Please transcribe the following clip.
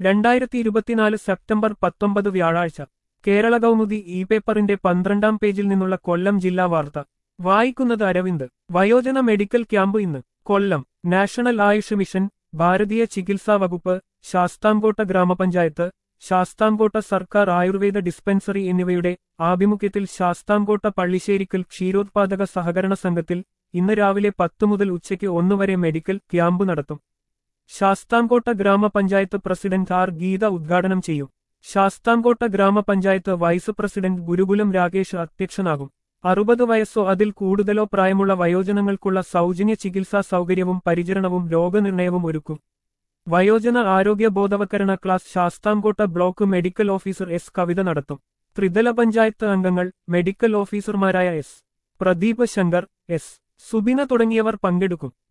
രണ്ടായിരത്തി ഇരുപത്തിനാല് സെപ്റ്റംബർ പത്തൊമ്പത് വ്യാഴാഴ്ച കേരള കൗമുദി ഇ പേപ്പറിന്റെ പന്ത്രണ്ടാം പേജിൽ നിന്നുള്ള കൊല്ലം ജില്ലാ വാർത്ത വായിക്കുന്നത് അരവിന്ദ് വയോജന മെഡിക്കൽ ക്യാമ്പ് ഇന്ന് കൊല്ലം നാഷണൽ ആയുഷ് മിഷൻ ഭാരതീയ ചികിത്സാ വകുപ്പ് ശാസ്താംകോട്ട ഗ്രാമപഞ്ചായത്ത് ശാസ്താംകോട്ട സർക്കാർ ആയുർവേദ ഡിസ്പെൻസറി എന്നിവയുടെ ആഭിമുഖ്യത്തിൽ ശാസ്താംകോട്ട പള്ളിശ്ശേരിക്കൽ ക്ഷീരോത്പാദക സഹകരണ സംഘത്തിൽ ഇന്ന് രാവിലെ പത്തു മുതൽ ഉച്ചയ്ക്ക് ഒന്നുവരെ മെഡിക്കൽ ക്യാമ്പ് നടത്തും ശാസ്താംകോട്ട ഗ്രാമപഞ്ചായത്ത് പ്രസിഡന്റ് ആർ ഗീത ഉദ്ഘാടനം ചെയ്യും ശാസ്താംകോട്ട ഗ്രാമപഞ്ചായത്ത് വൈസ് പ്രസിഡന്റ് ഗുരുകുലം രാകേഷ് അധ്യക്ഷനാകും അറുപത് വയസ്സോ അതിൽ കൂടുതലോ പ്രായമുള്ള വയോജനങ്ങൾക്കുള്ള സൗജന്യ ചികിത്സാ സൗകര്യവും പരിചരണവും രോഗനിർണയവും ഒരുക്കും വയോജന ആരോഗ്യ ബോധവൽക്കരണ class Sasthamcotta block medical officer S Kavitha നടത്തും ത്രിതല പഞ്ചായത്ത് അംഗങ്ങൾ മെഡിക്കൽ ഓഫീസർമാരായ എസ് പ്രദീപ് ശങ്കർ എസ് സുബിന തുടങ്ങിയവർ പങ്കെടുക്കും